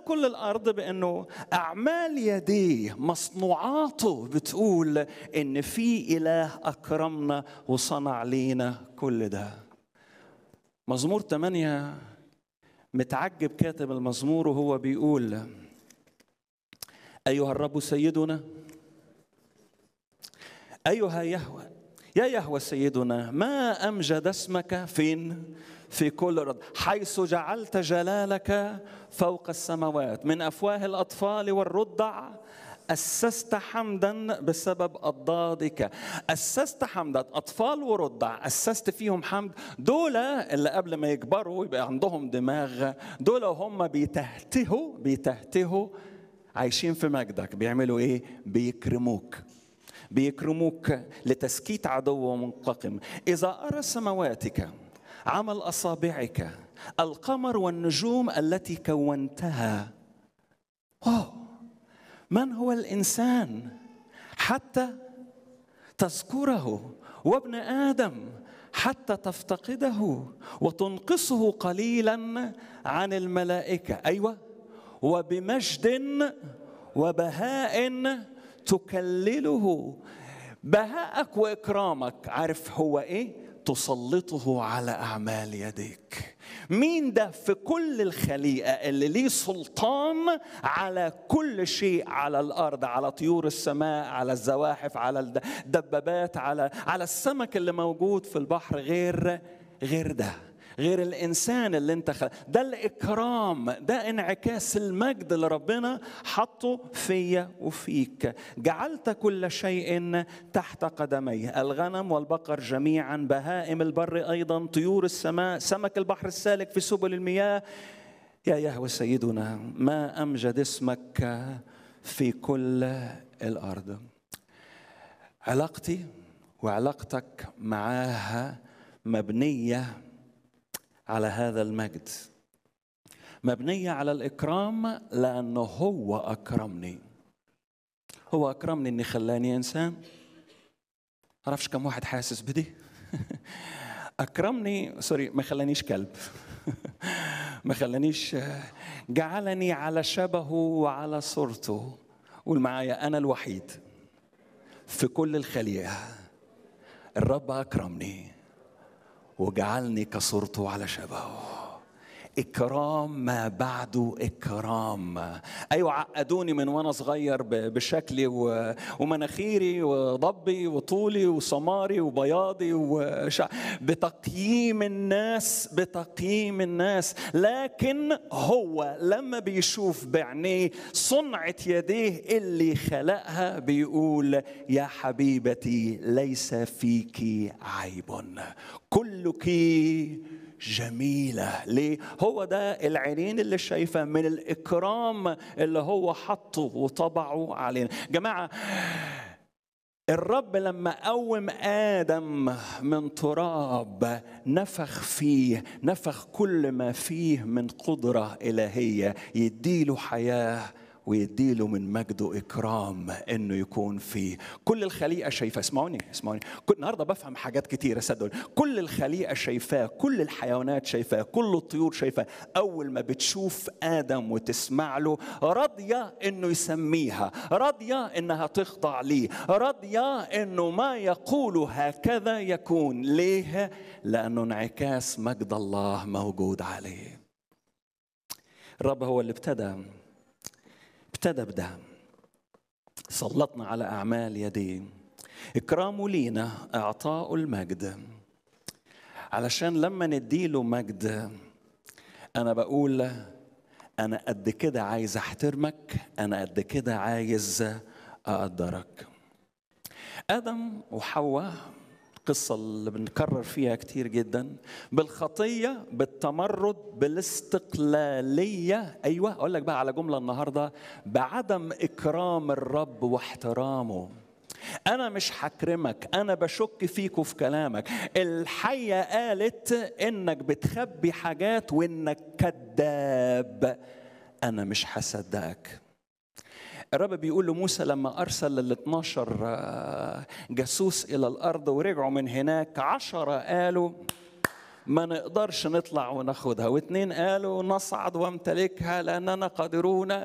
كل الارض بانه اعمال يديه مصنوعاته بتقول ان في اله اكرمنا وصنع لينا كل ده مزمور 8 متعجب كاتب المزمور وهو بيقول ايها الرب سيدنا ايها يهوه يا يهوه سيدنا ما امجد اسمك فين في كل رد حيث جعلت جلالك فوق السماوات من افواه الاطفال والرضع أسست حمدا بسبب أضدادك أسست حمدا أطفال ورضع أسست فيهم حمد دول اللي قبل ما يكبروا يبقى عندهم دماغ دول هم بيتهتهوا بيتهتهوا عايشين في مجدك بيعملوا إيه بيكرموك بيكرموك لتسكيت عدو منتقم إذا أرى سمواتك عمل أصابعك القمر والنجوم التي كونتها أوه من هو الانسان حتى تذكره وابن ادم حتى تفتقده وتنقصه قليلا عن الملائكه ايوه وبمجد وبهاء تكلله بهاءك واكرامك عارف هو ايه تسلطه على اعمال يديك مين ده في كل الخليقه اللي ليه سلطان على كل شيء على الارض على طيور السماء على الزواحف على الدبابات على على السمك اللي موجود في البحر غير غير ده غير الانسان اللي انت خلق ده الاكرام ده انعكاس المجد اللي ربنا حطه فيا وفيك جعلت كل شيء تحت قدميه الغنم والبقر جميعا بهائم البر ايضا طيور السماء سمك البحر السالك في سبل المياه يا يهوى سيدنا ما امجد اسمك في كل الارض علاقتي وعلاقتك معاها مبنيه على هذا المجد مبنيه على الاكرام لانه هو اكرمني هو اكرمني اني خلاني انسان عرفش كم واحد حاسس بدي اكرمني سوري ما خلانيش كلب ما خلانيش جعلني على شبهه وعلى صورته قول معايا انا الوحيد في كل الخليقه الرب اكرمني وجعلني كصورته على شبهه اكرام ما بعده اكرام ايوه عقدوني من وانا صغير بشكلي ومناخيري وضبي وطولي وسماري وبياضي وشع... بتقييم الناس بتقييم الناس لكن هو لما بيشوف بعينيه صنعة يديه اللي خلقها بيقول يا حبيبتي ليس فيك عيب كلك جميلة ليه؟ هو ده العينين اللي شايفة من الإكرام اللي هو حطه وطبعه علينا جماعة الرب لما قوم آدم من تراب نفخ فيه نفخ كل ما فيه من قدرة إلهية يديله حياة ويديله من مجده إكرام إنه يكون فيه كل الخليقة شايفة اسمعوني اسمعوني كل النهاردة بفهم حاجات كتيرة صدقوني كل الخليقة شايفاه كل الحيوانات شايفاه كل الطيور شايفاه أول ما بتشوف آدم وتسمع له راضية إنه يسميها راضية إنها تخضع ليه راضية إنه ما يقول هكذا يكون ليه لأنه انعكاس مجد الله موجود عليه الرب هو اللي ابتدى ابتدى بده سلطنا على أعمال يديه إكرامه لينا إعطاء المجد علشان لما نديله مجد أنا بقول أنا قد كده عايز أحترمك أنا قد كده عايز أقدرك آدم وحواء القصة اللي بنكرر فيها كتير جدا بالخطية بالتمرد بالاستقلالية أيوة أقول لك بقى على جملة النهاردة بعدم إكرام الرب واحترامه أنا مش هكرمك أنا بشك فيك وفي كلامك الحية قالت إنك بتخبي حاجات وإنك كذاب أنا مش هصدقك الرب بيقول لموسى لما أرسل ال 12 جاسوس إلى الأرض ورجعوا من هناك عشرة قالوا ما نقدرش نطلع وناخدها واتنين قالوا نصعد وامتلكها لاننا قادرون